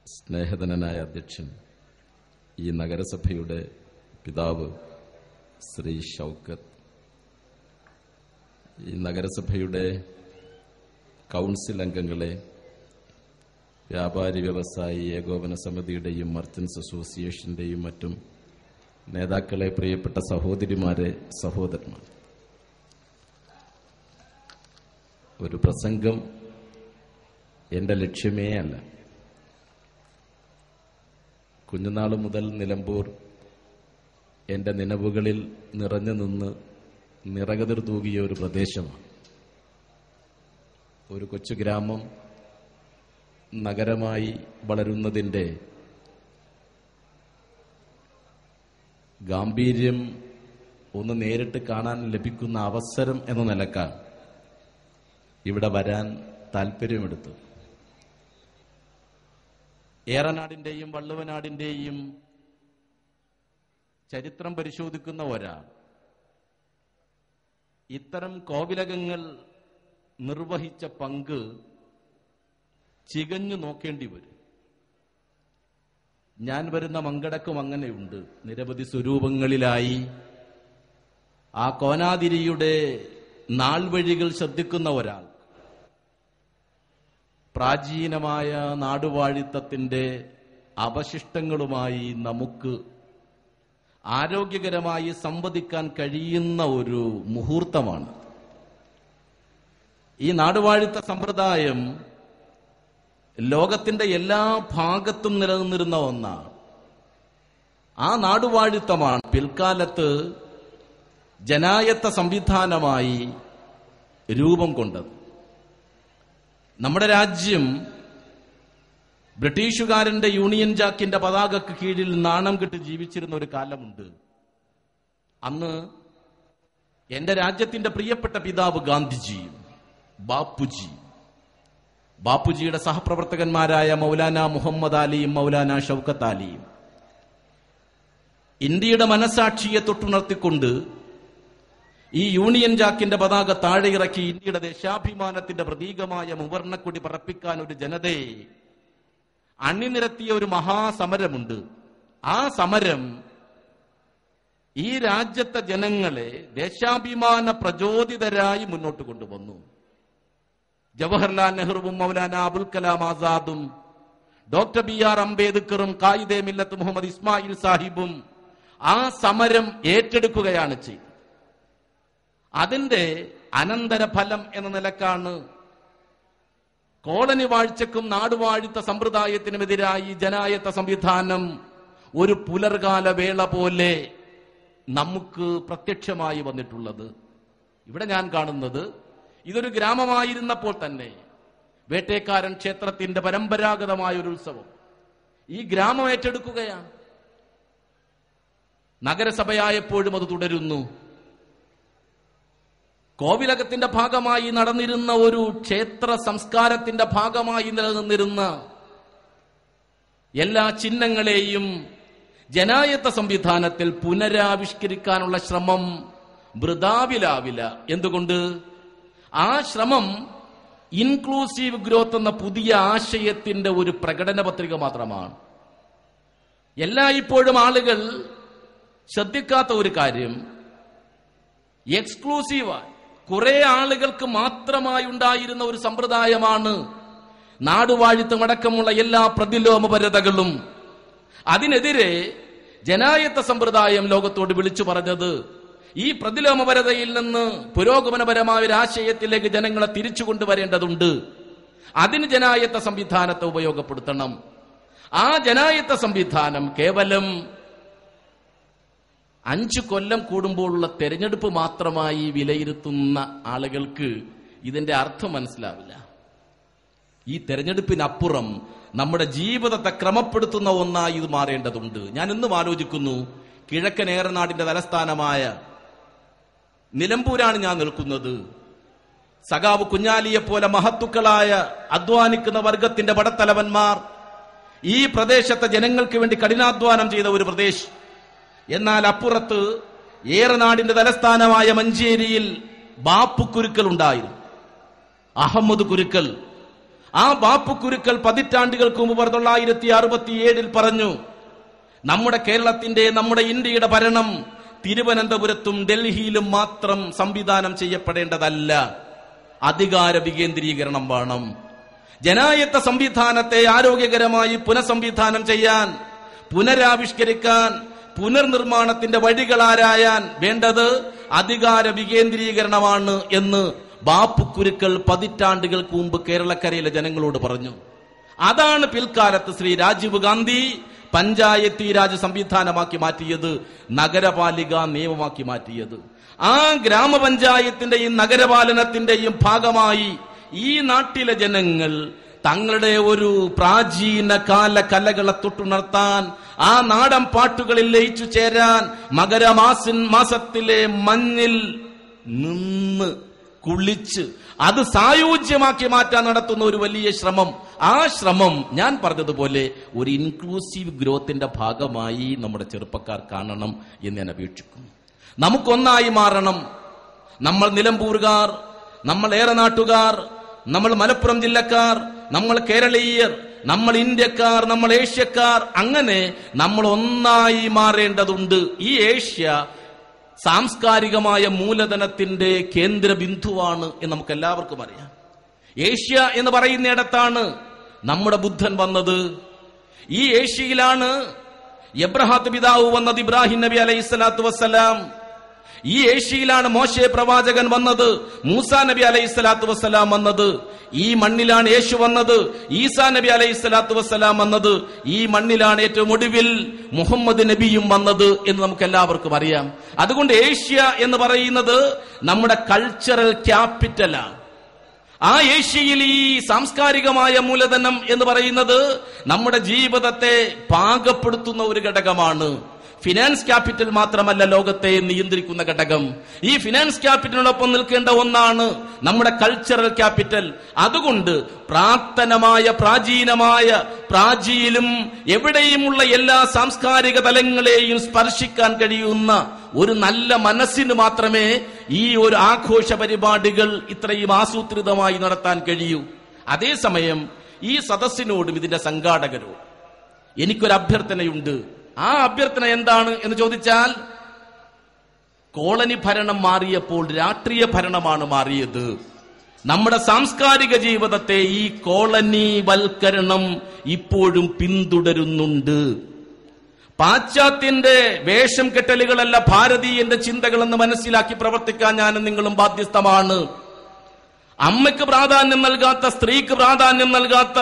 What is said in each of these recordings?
സ്നേഹധനനായ അധ്യക്ഷൻ ഈ നഗരസഭയുടെ പിതാവ് ശ്രീ ഷൗക്കത്ത് ഈ നഗരസഭയുടെ കൗൺസിൽ അംഗങ്ങളെ വ്യാപാരി വ്യവസായി ഏകോപന സമിതിയുടെയും മർച്ചൻസ് അസോസിയേഷന്റെയും മറ്റും നേതാക്കളെ പ്രിയപ്പെട്ട സഹോദരിമാരെ സഹോദരന്മാർ ഒരു പ്രസംഗം എന്റെ ലക്ഷ്യമേ അല്ല കുഞ്ഞുനാൾ മുതൽ നിലമ്പൂർ എന്റെ നിലവുകളിൽ നിറഞ്ഞു നിന്ന് നിറകതിർ തൂകിയ ഒരു പ്രദേശമാണ് ഒരു കൊച്ചു ഗ്രാമം നഗരമായി വളരുന്നതിന്റെ ഗാംഭീര്യം ഒന്ന് നേരിട്ട് കാണാൻ ലഭിക്കുന്ന അവസരം എന്ന നിലക്കാണ് ഇവിടെ വരാൻ താല്പര്യമെടുത്തു ഏറനാടിന്റെയും വള്ളുവനാടിന്റെയും ചരിത്രം പരിശോധിക്കുന്ന ഒരാൾ ഇത്തരം കോവിലകങ്ങൾ നിർവഹിച്ച പങ്ക് ചികഞ്ഞു നോക്കേണ്ടി വരും ഞാൻ വരുന്ന മങ്കടക്കും അങ്ങനെയുണ്ട് നിരവധി സ്വരൂപങ്ങളിലായി ആ കോനാതിരിയുടെ നാൾവഴികൾ ശ്രദ്ധിക്കുന്ന ഒരാൾ പ്രാചീനമായ നാടുവാഴിത്തത്തിന്റെ അവശിഷ്ടങ്ങളുമായി നമുക്ക് ആരോഗ്യകരമായി സംവദിക്കാൻ കഴിയുന്ന ഒരു മുഹൂർത്തമാണ് ഈ നാടുവാഴിത്ത സമ്പ്രദായം ലോകത്തിന്റെ എല്ലാ ഭാഗത്തും നിലനിന്നിരുന്ന ഒന്നാണ് ആ നാടുവാഴിത്തമാണ് പിൽക്കാലത്ത് ജനായത്ത സംവിധാനമായി രൂപം കൊണ്ടത് നമ്മുടെ രാജ്യം ബ്രിട്ടീഷുകാരന്റെ യൂണിയൻ ജാക്കിന്റെ പതാകക്ക് കീഴിൽ നാണം കെട്ട് ജീവിച്ചിരുന്ന ഒരു കാലമുണ്ട് അന്ന് എന്റെ രാജ്യത്തിന്റെ പ്രിയപ്പെട്ട പിതാവ് ഗാന്ധിജിയും ബാപ്പുജി ബാപ്പുജിയുടെ സഹപ്രവർത്തകന്മാരായ മൗലാന മുഹമ്മദ് അലിയും മൗലാന ഷൗക്കത്ത് അലിയും ഇന്ത്യയുടെ മനസാക്ഷിയെ തൊട്ടുണർത്തിക്കൊണ്ട് ഈ യൂണിയൻ ജാക്കിന്റെ പതാക താഴെ ഇറക്കി ഇന്ത്യയുടെ ദേശാഭിമാനത്തിന്റെ പ്രതീകമായ മുവർണക്കൊടി പറപ്പിക്കാൻ ഒരു ജനതയെ അണിനിരത്തിയ ഒരു മഹാസമരമുണ്ട് ആ സമരം ഈ രാജ്യത്തെ ജനങ്ങളെ ദേശാഭിമാന പ്രചോദിതരായി മുന്നോട്ട് കൊണ്ടുവന്നു ജവഹർലാൽ നെഹ്റുവും മൗലാന അബുൽ കലാം ആസാദും ഡോക്ടർ ബി ആർ അംബേദ്കറും കായിദെ മില്ലത്ത് മുഹമ്മദ് ഇസ്മായിൽ സാഹിബും ആ സമരം ഏറ്റെടുക്കുകയാണ് ചെയ്തത് അതിന്റെ അനന്തരഫലം എന്ന നിലക്കാണ് കോളനി വാഴ്ചക്കും നാടുവാഴ്ത്ത സമ്പ്രദായത്തിനുമെതിരായി ജനായത്ത സംവിധാനം ഒരു പുലർകാല വേള പോലെ നമുക്ക് പ്രത്യക്ഷമായി വന്നിട്ടുള്ളത് ഇവിടെ ഞാൻ കാണുന്നത് ഇതൊരു ഗ്രാമമായിരുന്നപ്പോൾ തന്നെ വേട്ടേക്കാരൻ ക്ഷേത്രത്തിന്റെ പരമ്പരാഗതമായ ഒരു ഉത്സവം ഈ ഗ്രാമം ഏറ്റെടുക്കുകയാണ് നഗരസഭയായപ്പോഴും അത് തുടരുന്നു കോവിലകത്തിന്റെ ഭാഗമായി നടന്നിരുന്ന ഒരു ക്ഷേത്ര സംസ്കാരത്തിന്റെ ഭാഗമായി നിലനിന്നിരുന്ന എല്ലാ ചിഹ്നങ്ങളെയും ജനായത്ത സംവിധാനത്തിൽ പുനരാവിഷ്കരിക്കാനുള്ള ശ്രമം വൃതാവിലാവില്ല എന്തുകൊണ്ട് ആ ശ്രമം ഇൻക്ലൂസീവ് ഗ്രോത്ത് എന്ന പുതിയ ആശയത്തിന്റെ ഒരു പ്രകടന പത്രിക മാത്രമാണ് എല്ലായ്പ്പോഴും ആളുകൾ ശ്രദ്ധിക്കാത്ത ഒരു കാര്യം എക്സ്ക്ലൂസീവായി കുറെ ആളുകൾക്ക് മാത്രമായി ഉണ്ടായിരുന്ന ഒരു സമ്പ്രദായമാണ് നാടുവാഴിത്തം അടക്കമുള്ള എല്ലാ പ്രതിലോമപരതകളും അതിനെതിരെ ജനായത്ത സമ്പ്രദായം ലോകത്തോട് വിളിച്ചു പറഞ്ഞത് ഈ പ്രതിലോമപരതയിൽ നിന്ന് പുരോഗമനപരമായ ഒരു ആശയത്തിലേക്ക് ജനങ്ങളെ തിരിച്ചു കൊണ്ടുവരേണ്ടതുണ്ട് അതിന് ജനായത്ത സംവിധാനത്തെ ഉപയോഗപ്പെടുത്തണം ആ ജനായത്ത സംവിധാനം കേവലം അഞ്ചു കൊല്ലം കൂടുമ്പോഴുള്ള തെരഞ്ഞെടുപ്പ് മാത്രമായി വിലയിരുത്തുന്ന ആളുകൾക്ക് ഇതിന്റെ അർത്ഥം മനസ്സിലാവില്ല ഈ തെരഞ്ഞെടുപ്പിനപ്പുറം നമ്മുടെ ജീവിതത്തെ ക്രമപ്പെടുത്തുന്ന ഒന്നായി ഇത് മാറേണ്ടതുണ്ട് ഞാൻ ഇന്നും ആലോചിക്കുന്നു കിഴക്കൻ ഏറനാടിന്റെ തലസ്ഥാനമായ നിലമ്പൂരാണ് ഞാൻ നിൽക്കുന്നത് സഖാവ് കുഞ്ഞാലിയെ പോലെ മഹത്തുക്കളായ അധ്വാനിക്കുന്ന വർഗത്തിന്റെ പടത്തലവന്മാർ ഈ പ്രദേശത്തെ ജനങ്ങൾക്ക് വേണ്ടി കഠിനാധ്വാനം ചെയ്ത ഒരു പ്രദേശം എന്നാൽ അപ്പുറത്ത് ഏറനാടിന്റെ തലസ്ഥാനമായ മഞ്ചേരിയിൽ ബാപ്പു കുരുക്കൾ ഉണ്ടായിരുന്നു അഹമ്മദ് കുരുക്കൽ ആ ബാപ്പുക്കുരുക്കൾ പതിറ്റാണ്ടുകൾക്ക് മുമ്പ് തൊള്ളായിരത്തി അറുപത്തിയേഴിൽ പറഞ്ഞു നമ്മുടെ കേരളത്തിന്റെ നമ്മുടെ ഇന്ത്യയുടെ ഭരണം തിരുവനന്തപുരത്തും ഡൽഹിയിലും മാത്രം സംവിധാനം ചെയ്യപ്പെടേണ്ടതല്ല അധികാര വികേന്ദ്രീകരണം വേണം ജനായത്ത സംവിധാനത്തെ ആരോഗ്യകരമായി പുനഃസംവിധാനം ചെയ്യാൻ പുനരാവിഷ്കരിക്കാൻ പുനർനിർമ്മാണത്തിന്റെ വഴികളാരായാൻ വേണ്ടത് അധികാര വികേന്ദ്രീകരണമാണ് എന്ന് ബാപ്പുക്കുരുക്കൾ പതിറ്റാണ്ടുകൾക്ക് മുമ്പ് കേരളക്കരയിലെ ജനങ്ങളോട് പറഞ്ഞു അതാണ് പിൽക്കാലത്ത് ശ്രീ രാജീവ് ഗാന്ധി പഞ്ചായത്തി രാജ് സംവിധാനമാക്കി മാറ്റിയത് നഗരപാലിക നിയമമാക്കി മാറ്റിയത് ആ ഗ്രാമപഞ്ചായത്തിന്റെയും നഗരപാലനത്തിന്റെയും ഭാഗമായി ഈ നാട്ടിലെ ജനങ്ങൾ തങ്ങളുടെ ഒരു പ്രാചീന കാല കലകളെ തൊട്ടുണർത്താൻ ആ നാടൻ പാട്ടുകളിൽ ലയിച്ചു ചേരാൻ മകരമാസിൻ മാസത്തിലെ മഞ്ഞിൽ നിന്ന് കുളിച്ച് അത് സായോജ്യമാക്കി മാറ്റാൻ നടത്തുന്ന ഒരു വലിയ ശ്രമം ആ ശ്രമം ഞാൻ പറഞ്ഞതുപോലെ ഒരു ഇൻക്ലൂസീവ് ഗ്രോത്തിന്റെ ഭാഗമായി നമ്മുടെ ചെറുപ്പക്കാർ കാണണം എന്ന് ഞാൻ അപേക്ഷിക്കുന്നു നമുക്കൊന്നായി മാറണം നമ്മൾ നിലമ്പൂർകാർ നമ്മൾ ഏറനാട്ടുകാർ നമ്മൾ മലപ്പുറം ജില്ലക്കാർ നമ്മൾ കേരളീയർ നമ്മൾ ഇന്ത്യക്കാർ നമ്മൾ ഏഷ്യക്കാർ അങ്ങനെ നമ്മൾ ഒന്നായി മാറേണ്ടതുണ്ട് ഈ ഏഷ്യ സാംസ്കാരികമായ മൂലധനത്തിന്റെ കേന്ദ്ര ബിന്ദുവാണ് എന്ന് നമുക്ക് എല്ലാവർക്കും അറിയാം ഏഷ്യ എന്ന് പറയുന്നിടത്താണ് നമ്മുടെ ബുദ്ധൻ വന്നത് ഈ ഏഷ്യയിലാണ് എബ്രഹാത്ത് പിതാവ് വന്നത് ഇബ്രാഹിം നബി അലൈഹി സ്വലാത്തു വസ്സലാം ഈ ഏഷ്യയിലാണ് മോശെ പ്രവാചകൻ വന്നത് മൂസ നബി അലൈഹി സ്വലാത്തു വസ്സലാം വന്നത് ഈ മണ്ണിലാണ് യേശു വന്നത് ഈസാ നബി അലൈഹി സ്വലാത്തു വസ്സലാം വന്നത് ഈ മണ്ണിലാണ് ഏറ്റവും ഒടുവിൽ മുഹമ്മദ് നബിയും വന്നത് എന്ന് നമുക്ക് എല്ലാവർക്കും അറിയാം അതുകൊണ്ട് ഏഷ്യ എന്ന് പറയുന്നത് നമ്മുടെ കൾച്ചറൽ ക്യാപിറ്റലാണ് ആ ഏഷ്യയിൽ ഈ സാംസ്കാരികമായ മൂലധനം എന്ന് പറയുന്നത് നമ്മുടെ ജീവിതത്തെ പാകപ്പെടുത്തുന്ന ഒരു ഘടകമാണ് ഫിനാൻസ് ക്യാപിറ്റൽ മാത്രമല്ല ലോകത്തെ നിയന്ത്രിക്കുന്ന ഘടകം ഈ ഫിനാൻസ് ക്യാപിറ്റലിനൊപ്പം നിൽക്കേണ്ട ഒന്നാണ് നമ്മുടെ കൾച്ചറൽ ക്യാപിറ്റൽ അതുകൊണ്ട് പ്രാർത്ഥനമായ പ്രാചീനമായ പ്രാചീനും എവിടെയുമുള്ള എല്ലാ സാംസ്കാരിക തലങ്ങളെയും സ്പർശിക്കാൻ കഴിയുന്ന ഒരു നല്ല മനസ്സിന് മാത്രമേ ഈ ഒരു ആഘോഷ പരിപാടികൾ ഇത്രയും ആസൂത്രിതമായി നടത്താൻ കഴിയൂ അതേസമയം ഈ സദസ്സിനോടും ഇതിന്റെ സംഘാടകരോടും എനിക്കൊരു അഭ്യർത്ഥനയുണ്ട് ആ അഭ്യർത്ഥന എന്താണ് എന്ന് ചോദിച്ചാൽ കോളനി ഭരണം മാറിയപ്പോൾ രാഷ്ട്രീയ ഭരണമാണ് മാറിയത് നമ്മുടെ സാംസ്കാരിക ജീവിതത്തെ ഈ കോളനി വൽക്കരണം ഇപ്പോഴും പിന്തുടരുന്നുണ്ട് പാശ്ചാത്യന്റെ വേഷം കെട്ടലുകളല്ല ഭാരതീയന്റെ ചിന്തകളെന്ന് മനസ്സിലാക്കി പ്രവർത്തിക്കാൻ ഞാനും നിങ്ങളും ബാധ്യസ്ഥമാണ് അമ്മയ്ക്ക് പ്രാധാന്യം നൽകാത്ത സ്ത്രീക്ക് പ്രാധാന്യം നൽകാത്ത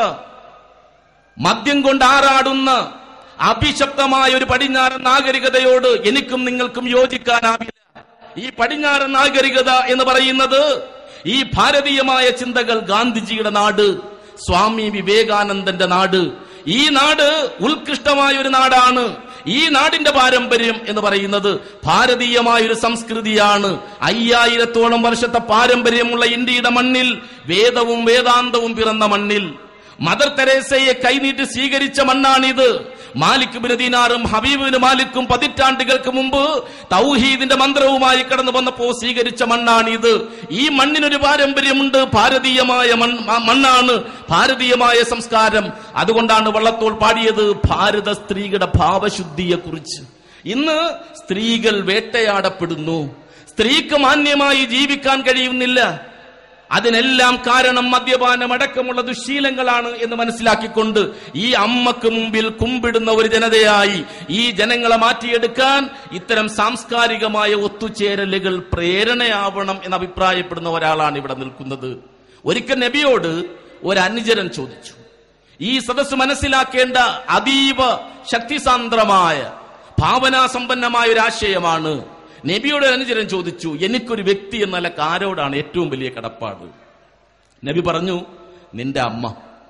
മദ്യം കൊണ്ട് ആറാടുന്ന അഭിശപ്തമായ ഒരു പടിഞ്ഞാറൻ നാഗരികതയോട് എനിക്കും നിങ്ങൾക്കും യോജിക്കാനാവില്ല ഈ പടിഞ്ഞാറൻ നാഗരികത എന്ന് പറയുന്നത് ഈ ഭാരതീയമായ ചിന്തകൾ ഗാന്ധിജിയുടെ നാട് സ്വാമി വിവേകാനന്ദന്റെ നാട് ഈ നാട് ഉത്കൃഷ്ടമായ ഒരു നാടാണ് ഈ നാടിന്റെ പാരമ്പര്യം എന്ന് പറയുന്നത് ഭാരതീയമായ ഒരു സംസ്കൃതിയാണ് അയ്യായിരത്തോളം വർഷത്തെ പാരമ്പര്യമുള്ള ഇന്ത്യയുടെ മണ്ണിൽ വേദവും വേദാന്തവും പിറന്ന മണ്ണിൽ മദർ തെരേസയെ കൈനീട്ടി സ്വീകരിച്ച മണ്ണാണിത് മാലിക് ബിൻ ദീനാറും ഹബീബിന് മാലിക്കും പതിറ്റാണ്ടുകൾക്ക് മുമ്പ് തൗഹീദിന്റെ മന്ത്രവുമായി കടന്നു വന്നപ്പോ സ്വീകരിച്ച മണ്ണാണിത് ഈ മണ്ണിനൊരു പാരമ്പര്യമുണ്ട് ഭാരതീയമായ മൺ- മ- മണ്ണാണ് ഭാരതീയമായ സംസ്കാരം അതുകൊണ്ടാണ് വള്ളത്തോൾ പാടിയത് ഭാരത സ്ത്രീകളുടെ ഭാവശുദ്ധിയെ കുറിച്ച് ഇന്ന് സ്ത്രീകൾ വേട്ടയാടപ്പെടുന്നു സ്ത്രീക്ക് മാന്യമായി ജീവിക്കാൻ കഴിയുന്നില്ല അതിനെല്ലാം കാരണം മദ്യപാനം അടക്കമുള്ള ദുശീലങ്ങളാണ് എന്ന് മനസ്സിലാക്കിക്കൊണ്ട് ഈ അമ്മക്ക് മുമ്പിൽ കുമ്പിടുന്ന ഒരു ജനതയായി ഈ ജനങ്ങളെ മാറ്റിയെടുക്കാൻ ഇത്തരം സാംസ്കാരികമായ ഒത്തുചേരലുകൾ പ്രേരണയാവണം എന്ന് അഭിപ്രായപ്പെടുന്ന ഒരാളാണ് ഇവിടെ നിൽക്കുന്നത് ഒരിക്കൽ നബിയോട് ഒരു അനുചരൻ ചോദിച്ചു ഈ സദസ്സ് മനസ്സിലാക്കേണ്ട അതീവ ശക്തിസാന്ദ്രമായ ഭാവനാസമ്പന്നമായ ഒരു ആശയമാണ് നബിയോട് അനുചരൻ ചോദിച്ചു എനിക്കൊരു വ്യക്തി എന്ന നിലക്ക് ആരോടാണ് ഏറ്റവും വലിയ കടപ്പാട് നബി പറഞ്ഞു നിന്റെ അമ്മ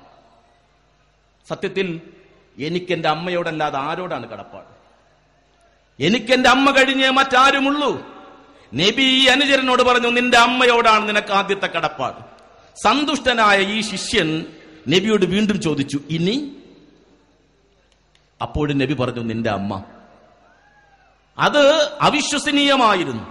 സത്യത്തിൽ എനിക്ക് എന്റെ അമ്മയോടല്ലാതെ ആരോടാണ് കടപ്പാട് എനിക്ക് എന്റെ അമ്മ കഴിഞ്ഞേ മറ്റാരുമുള്ളൂ നബി ഈ അനുചരനോട് പറഞ്ഞു നിന്റെ അമ്മയോടാണ് നിനക്ക് ആദ്യത്തെ കടപ്പാട് സന്തുഷ്ടനായ ഈ ശിഷ്യൻ നബിയോട് വീണ്ടും ചോദിച്ചു ഇനി അപ്പോഴും നബി പറഞ്ഞു നിന്റെ അമ്മ അത് അവിശ്വസനീയമായിരുന്നു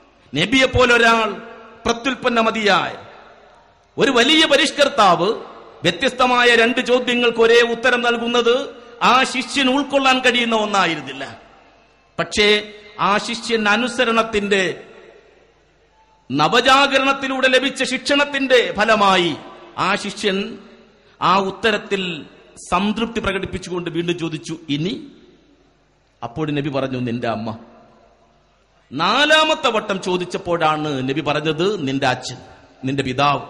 നബിയെ പോലെ ഒരാൾ പ്രത്യുൽപ്പന്നമതിയായ ഒരു വലിയ പരിഷ്കർത്താവ് വ്യത്യസ്തമായ രണ്ട് ചോദ്യങ്ങൾക്ക് ഒരേ ഉത്തരം നൽകുന്നത് ആ ശിഷ്യന് ഉൾക്കൊള്ളാൻ കഴിയുന്ന ഒന്നായിരുന്നില്ല പക്ഷേ ആ ശിഷ്യൻ അനുസരണത്തിന്റെ നവജാഗരണത്തിലൂടെ ലഭിച്ച ശിക്ഷണത്തിന്റെ ഫലമായി ആ ശിഷ്യൻ ആ ഉത്തരത്തിൽ സംതൃപ്തി പ്രകടിപ്പിച്ചുകൊണ്ട് വീണ്ടും ചോദിച്ചു ഇനി അപ്പോൾ നബി പറഞ്ഞു നിന്റെ അമ്മ നാലാമത്തെ വട്ടം ചോദിച്ചപ്പോഴാണ് നബി പറഞ്ഞത് നിന്റെ അച്ഛൻ നിന്റെ പിതാവ്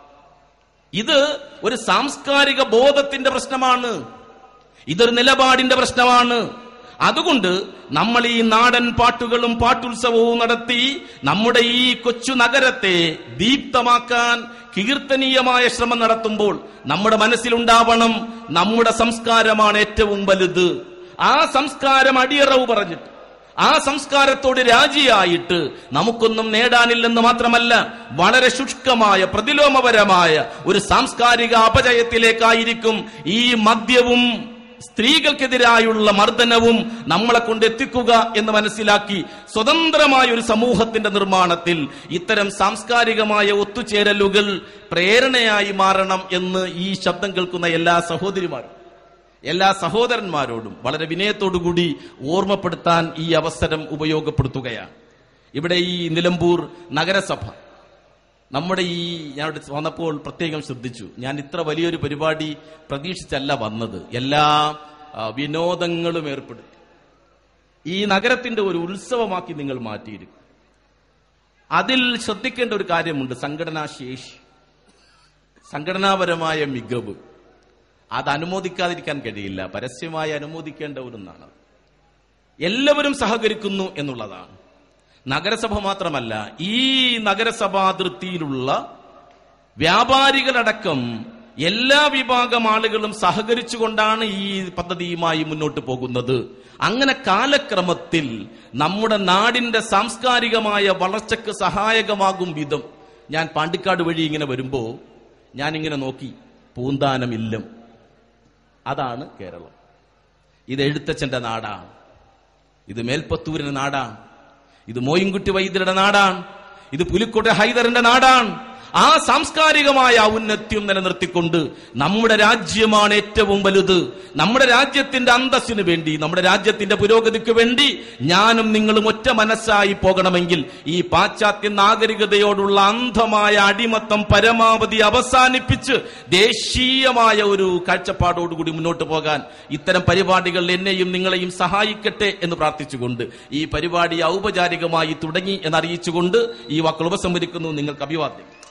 ഇത് ഒരു സാംസ്കാരിക ബോധത്തിന്റെ പ്രശ്നമാണ് ഇതൊരു നിലപാടിന്റെ പ്രശ്നമാണ് അതുകൊണ്ട് നമ്മൾ ഈ നാടൻ പാട്ടുകളും പാട്ടുത്സവവും നടത്തി നമ്മുടെ ഈ കൊച്ചു നഗരത്തെ ദീപ്തമാക്കാൻ കീർത്തനീയമായ ശ്രമം നടത്തുമ്പോൾ നമ്മുടെ മനസ്സിലുണ്ടാവണം നമ്മുടെ സംസ്കാരമാണ് ഏറ്റവും വലുത് ആ സംസ്കാരം അടിയറവ് പറഞ്ഞിട്ട് ആ സംസ്കാരത്തോട് രാജിയായിട്ട് നമുക്കൊന്നും നേടാനില്ലെന്ന് മാത്രമല്ല വളരെ ശുഷ്കമായ പ്രതിലോമപരമായ ഒരു സാംസ്കാരിക അപജയത്തിലേക്കായിരിക്കും ഈ മദ്യവും സ്ത്രീകൾക്കെതിരായുള്ള മർദ്ദനവും നമ്മളെ കൊണ്ട് എത്തിക്കുക എന്ന് മനസ്സിലാക്കി സ്വതന്ത്രമായ ഒരു സമൂഹത്തിന്റെ നിർമ്മാണത്തിൽ ഇത്തരം സാംസ്കാരികമായ ഒത്തുചേരലുകൾ പ്രേരണയായി മാറണം എന്ന് ഈ ശബ്ദം കേൾക്കുന്ന എല്ലാ സഹോദരിമാരും എല്ലാ സഹോദരന്മാരോടും വളരെ വിനയത്തോടുകൂടി ഓർമ്മപ്പെടുത്താൻ ഈ അവസരം ഉപയോഗപ്പെടുത്തുകയാണ് ഇവിടെ ഈ നിലമ്പൂർ നഗരസഭ നമ്മുടെ ഈ ഞാൻ ഇവിടെ വന്നപ്പോൾ പ്രത്യേകം ശ്രദ്ധിച്ചു ഞാൻ ഇത്ര വലിയൊരു പരിപാടി പ്രതീക്ഷിച്ചല്ല വന്നത് എല്ലാ ആ, വിനോദങ്ങളും ഏർപ്പെടുത്തി ഈ നഗരത്തിന്റെ ഒരു ഉത്സവമാക്കി നിങ്ങൾ മാറ്റിയിരിക്കും അതിൽ ശ്രദ്ധിക്കേണ്ട ഒരു കാര്യമുണ്ട് സംഘടനാ ശേഷി സംഘടനാപരമായ മികവ് അത് അനുമോദിക്കാതിരിക്കാൻ കഴിയില്ല പരസ്യമായി അനുമോദിക്കേണ്ട ഒന്നാണ് എല്ലാവരും സഹകരിക്കുന്നു എന്നുള്ളതാണ് നഗരസഭ മാത്രമല്ല ഈ നഗരസഭാതിർത്തിയിലുള്ള വ്യാപാരികളടക്കം എല്ലാ വിഭാഗം ആളുകളും സഹകരിച്ചുകൊണ്ടാണ് ഈ പദ്ധതിയുമായി മുന്നോട്ട് പോകുന്നത് അങ്ങനെ കാലക്രമത്തിൽ നമ്മുടെ നാടിന്റെ സാംസ്കാരികമായ വളർച്ചയ്ക്ക് സഹായകമാകും വിധം ഞാൻ പാണ്ടിക്കാട് വഴി ഇങ്ങനെ വരുമ്പോ ഞാനിങ്ങനെ നോക്കി പൂന്താനം ഇല്ലം അതാണ് കേരളം ഇത് എഴുത്തച്ഛന്റെ നാടാണ് ഇത് മേൽപ്പത്തൂരിന്റെ നാടാണ് ഇത് മോയിൻകുട്ടി വൈദ്യരുടെ നാടാണ് ഇത് പുലിക്കോട്ടെ ഹൈദറിന്റെ നാടാണ് ആ സാംസ്കാരികമായ ഔന്നത്യം നിലനിർത്തിക്കൊണ്ട് നമ്മുടെ രാജ്യമാണ് ഏറ്റവും വലുത് നമ്മുടെ രാജ്യത്തിന്റെ അന്തസ്സിന് വേണ്ടി നമ്മുടെ രാജ്യത്തിന്റെ പുരോഗതിക്ക് വേണ്ടി ഞാനും നിങ്ങളും ഒറ്റ മനസ്സായി പോകണമെങ്കിൽ ഈ പാശ്ചാത്യ നാഗരികതയോടുള്ള അന്ധമായ അടിമത്തം പരമാവധി അവസാനിപ്പിച്ച് ദേശീയമായ ഒരു കാഴ്ചപ്പാടോടുകൂടി മുന്നോട്ട് പോകാൻ ഇത്തരം പരിപാടികൾ എന്നെയും നിങ്ങളെയും സഹായിക്കട്ടെ എന്ന് പ്രാർത്ഥിച്ചുകൊണ്ട് ഈ പരിപാടി ഔപചാരികമായി തുടങ്ങി എന്നറിയിച്ചുകൊണ്ട് ഈ വാക്കുകൾ ഉപസംഹരിക്കുന്നു നിങ്ങൾക്ക് അഭിവാദ്യം